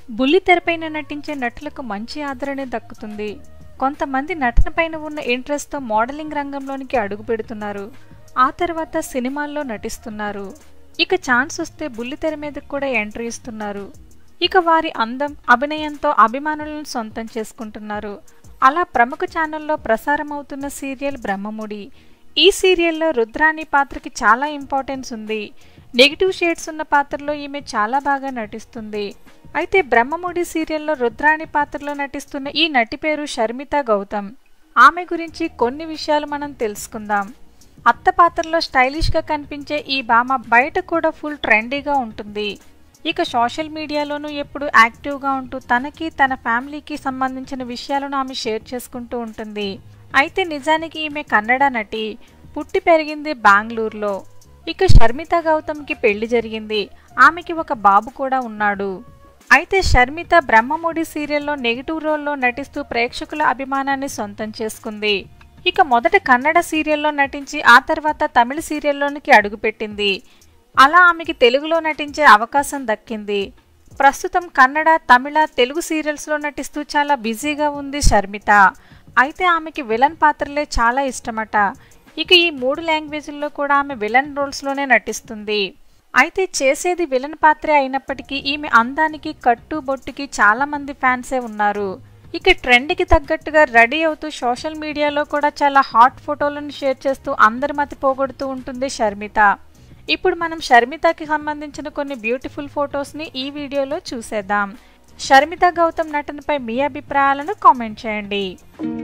బుల్లి తెరపైన నటించే నటులకు మంచి ఆదరణ దక్కుతుంది కొంతమంది నటనపైన ఉన్న ఇంట్రెస్ట్తో మోడలింగ్ రంగంలోనికి అడుగు పెడుతున్నారు ఆ తర్వాత సినిమాల్లో నటిస్తున్నారు ఇక ఛాన్స్ వస్తే బుల్లి తెర మీదకు కూడా ఎంట్రీ ఇస్తున్నారు ఇక వారి అందం అభినయంతో అభిమానులను సొంతం చేసుకుంటున్నారు అలా ప్రముఖ ఛానల్లో ప్రసారం అవుతున్న సీరియల్ బ్రహ్మముడి ఈ సీరియల్లో రుద్రాణి పాత్రకి చాలా ఇంపార్టెన్స్ ఉంది నెగిటివ్ షేడ్స్ ఉన్న పాత్రలో ఈమె చాలా బాగా నటిస్తుంది అయితే బ్రహ్మముడి సీరియల్లో రుద్రాణి పాత్రలో నటిస్తున్న ఈ నటి పేరు షర్మిత గౌతమ్ ఆమె గురించి కొన్ని విషయాలు మనం తెలుసుకుందాం అత్త పాత్రలో స్టైలిష్గా కనిపించే ఈ భామ బయట కూడా ఫుల్ ట్రెండీగా ఉంటుంది ఇక సోషల్ మీడియాలోనూ ఎప్పుడు యాక్టివ్గా ఉంటూ తనకి తన ఫ్యామిలీకి సంబంధించిన విషయాలను ఆమె షేర్ చేసుకుంటూ ఉంటుంది అయితే నిజానికి ఈమె కన్నడ నటి పుట్టి పెరిగింది బెంగళూరులో ఇక షర్మిత గౌతమ్కి పెళ్లి జరిగింది ఆమెకి ఒక బాబు కూడా ఉన్నాడు అయితే షర్మిత బ్రహ్మముడి సీరియల్లో నెగిటివ్ రోల్లో నటిస్తూ ప్రేక్షకుల అభిమానాన్ని సొంతం చేసుకుంది ఇక మొదట కన్నడ సీరియల్లో నటించి ఆ తర్వాత తమిళ సీరియల్లోనికి అడుగుపెట్టింది అలా ఆమెకి తెలుగులో నటించే అవకాశం దక్కింది ప్రస్తుతం కన్నడ తమిళ తెలుగు సీరియల్స్లో నటిస్తూ చాలా బిజీగా ఉంది షర్మిత అయితే ఆమెకి విలన్ పాత్రలే చాలా ఇష్టమట ఇక ఈ మూడు లాంగ్వేజ్ల్లో కూడా ఆమె విలన్ రోల్స్లోనే నటిస్తుంది అయితే చేసేది విలన్ పాత్రే అయినప్పటికీ ఈమె అందానికి కట్టు బొట్టుకి చాలా మంది ఫ్యాన్సే ఉన్నారు ఇక ట్రెండ్కి తగ్గట్టుగా రెడీ అవుతూ సోషల్ మీడియాలో కూడా చాలా హాట్ ఫోటోలను షేర్ చేస్తూ అందరి మతి పోగొడుతూ ఉంటుంది షర్మిత ఇప్పుడు మనం షర్మితకి సంబంధించిన కొన్ని బ్యూటిఫుల్ ఫొటోస్ని ఈ వీడియోలో చూసేద్దాం షర్మిత గౌతమ్ నటనపై మీ అభిప్రాయాలను కామెంట్ చేయండి